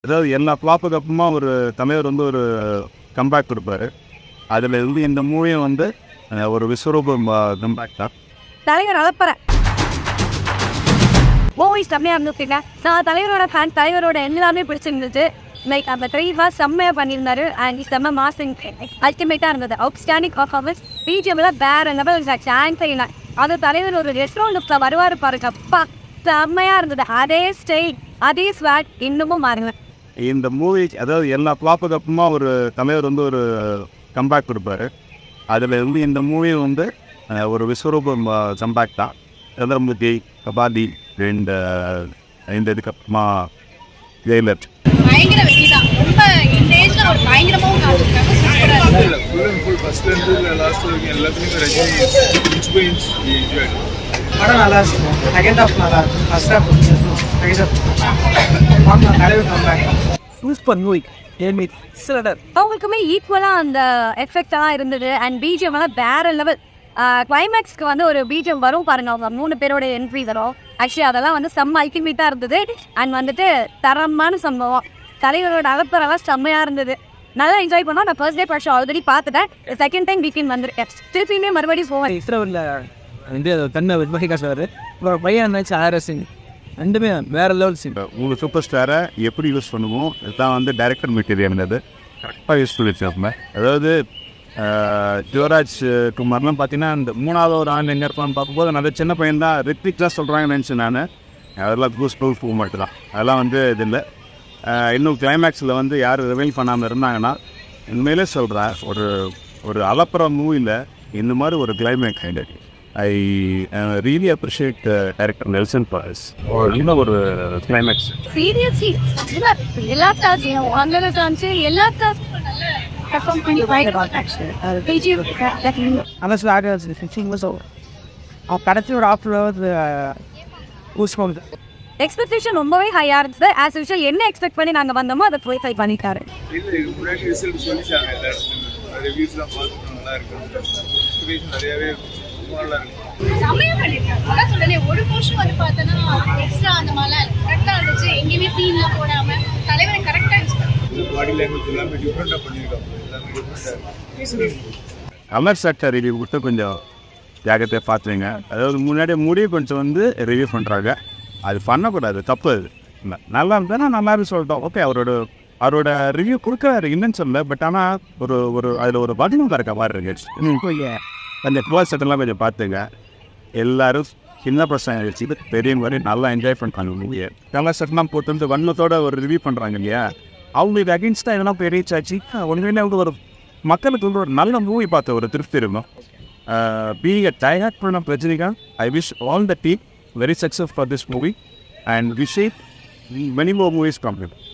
அதாவது எல்லா ஃப்ளாப்புக்கு அப்புறமா ஒரு தலைவர் வந்து ஒரு கம்பேக் கொடுப்பாரு அதில் இருந்து இந்த மூவியும் வந்து அஹ், ஒரு விஸ்வரூபம் கம்பேக் தான் தலைவர் அலப்பற மூவிஸ் செம்மையாக இருந்துச்சுங்க நான் தலைவரோட ஃபேன் தலைவரோட எல்லாமே பிடிச்சிருந்துச்சு லைக் அந்த த்ரீ வாஸ் செம்மையாக பண்ணியிருந்தாரு அண்ட் செம்ம மாசிங் அல்டிமேட்டாக இருந்தது அவுட்ஸ்டாண்டிங் பர்ஃபார்மன்ஸ் பிஜிஎம்ல வேற லெவல் சான்ஸ் இல்லை அது தலைவர் ஒரு ரெஸ்டாரண்ட்டில் வருவார் பாருங்க அப்பா செம்மையாக இருந்தது அதே ஸ்டைல் அதே ஸ்வாட் இன்னமும் மாறுங்க இந்த மூவி அதாவது எல்லா ஃப்ளாப்புக்கு அப்புறமா ஒரு தலைவர் வந்து ஒரு கம்பேக் கொடுப்பாரு அதில் இருந்து இந்த மூவியும் வந்து அஹ், ஒரு விஸ்வரூபம் கம்பேக் தான் சந்திரமுகி கபாலி அண்ட் இந்த இதுக்கப்புறமா ஜெயிலர் பயங்கர வெற்றி தான் ரொம்ப இந்த ஏஜ்ல ஒரு பயங்கரமாவும் காமிச்சிருக்காங்க சூப்பரா இருக்கு இல்லை ஃபுல் அண்ட் ஃபுல் ஃபஸ்ட்லேருந்து இல்லை லாஸ்ட் வரைக்கும் எல்லாத்துலேயுமே Rajini inch by inch enjoy படம் நல்லா இருக்கும் செகண்ட் ஹாஃப் நல்லா இருக்கும் ஃபர்ஸ்ட் ஹாஃப் செகண்ட் ஹாஃப் வாங்க தலைவர் கம்பேக் சூப்பர் மூவி ஏமி சிலடர் அவங்களுக்குமே ஈக்குவலாக அந்த எஃபெக்ட் எல்லாம் இருந்தது அண்ட் பிஜிஎம் எல்லாம் வேற லெவல் கிளைமேக்ஸ்க்கு வந்து ஒரு பிஜிஎம் வரும் பாருங்க அவங்க மூணு பேரோட என்ட்ரி வரும் ஆக்சுவலி அதெல்லாம் வந்து செம்ம அல்டிமேட்டாக இருந்தது அண்ட் வந்துட்டு தரமான சம்பவம் தலைவரோட அலப்பரெல்லாம் செம்மையாக இருந்தது நல்லா என்ஜாய் பண்ணோம் நான் ஃபர்ஸ்ட் டே பர்ஷம் ஆல்ரெடி பார்த்துட்டேன் செகண்ட் டைம் வீக்கெண்ட் வந்துருக்கேன் திருப்பியுமே மறுபடியும் போவேன் இஸ்ரோவில் வந்து தன்னை விமர்சி காசுவார் இப்போ பையன் இருந்தாச்சு ஆர்எஸ் ரெண்டுமே வேற லெவல் சீன் உங்கள் சூப்பர் ஸ்டாரை எப்படி யூஸ் பண்ணுவோம் இதுதான் வந்து டைரக்டர் மெட்டீரியல் இருந்தது கரெக்டாக யூஸ் பண்ணியிருக்கோம் அதாவது அஹ், யுவராஜ் குமார்லாம் பார்த்தீங்கன்னா இந்த மூணாவது ஒரு ஆள் எங்கே இருப்பான்னு பார்க்கும்போது நல்ல சின்ன பையன் தான் ரித்விக் தான் சொல்கிறாங்கன்னு நினச்சேன் நான் அதெல்லாம் கூஸ் டூல் பூ மட்டும் தான் அதெல்லாம் வந்து இது இல்லை அஹ், இன்னும் கிளைமேக்ஸில் வந்து யார் ரிவைல் பண்ணாமல் இருந்தாங்கன்னா உண்மையிலே சொல்கிறேன் ஒரு ஒரு அலப்புற மூவியில் இந்த மாதிரி ஒரு கிளைமேக்ஸ் ஆகிடுது I really appreciate director Nelson boss இன்னும் ஒரு கிளைமேக்ஸ் சீரியஸ்லி எல்லா ஸ்டார்ஸையும் அங்கே ஸ்டார்ஸ் எல்லா ஸ்டார்ஸ் பெர்ஃபார்ம் பண்ணி பிஜிஎம் ஆனால் சில ஆர்டர்ஸ் ஃபிஃப்டின் மினிட்ஸ் ஆகும் அவன் கடைசியோட ஆஃப் வந்து ஊஸ் போகுது எக்ஸ்பெக்டேஷன் ரொம்பவே ஹையாக இருந்தது ஆஸ் யூஷுவல் என்ன எக்ஸ்பெக்ட் பண்ணி நாங்கள் வந்தோமோ அதை ப்ரொஃபை பண்ணிட்டாரு இல்லை இதுக்கு முன்னாடி ரிசல்ட் சொல்லிட்டாங்க எல்லா இடத்துலையுமே ரிவ்யூஸ்லாம் பார்த்துட்டு நல்லா இருக்கு எக்ஸ்பிரேஷன் நிறையாவே நல்லா இருக்கு செம்மையா பண்ணிருக்காங்க அதான் சொல்றேன் ஒரு போர்ஷன் வந்து பார்த்தோன்னா எக்ஸ்ட்ரா அந்த மாதிரிலாம் கரெக்டா இருந்துச்சு எங்கேயுமே சீன்லாம் போடாம தலைவரை கரெக்டா யூஸ் பண்ணி பாடி லாங்குவேஜ் எல்லாமே டிஃப்ரெண்ட்டாக பண்ணியிருக்காங்க எல்லாமே டிஃப்ரெண்ட்டாக அமர் சட்டை ரிவ்யூ கொடுத்து கொஞ்சம் ஜாக்கிரதையாக பார்த்துங்க அதாவது முன்னாடி முடிவு கொஞ்சம் வந்து ரிவ்யூ பண்ணுறாங்க அது பண்ணக்கூடாது தப்பு அது இல்லை நல்லா இருந்தால் நல்லா இருந்து சொல்லிட்டோம் ஓகே அவரோட அவரோட ரிவ்யூ கொடுக்குறாரு இல்லைன்னு சொல்லல பட் ஆனால் ஒரு ஒரு அதில் ஒரு வடிவம் இருக்க மாதிரி இருக்கு அந்த க்ளோஸ் செட்டெல்லாம் கொஞ்சம் பார்த்துங்க எல்லாரும் சின்ன பசங்க வச்சுட்டு பெரியவங்க வரையும் நல்லா என்ஜாய் பண்ணுறாங்க மூவியை நல்லா செட்லாம் போட்டு வந்து வண்ணத்தோட ஒரு ரிவ்யூ பண்ணுறாங்க இல்லையா அவங்களுக்கு அகேன்ஸ்டாக எதனா போய் ரீச் ஆச்சு ஒன்றுமே அவங்க ஒரு மக்களுக்கு வந்து ஒரு நல்ல மூவி பார்த்த ஒரு திருப்தி இருக்கும் பீங் அ டயர்ட் பண்ண Rajinikanth I wish all the team very success for this movie and wish it many more movies complete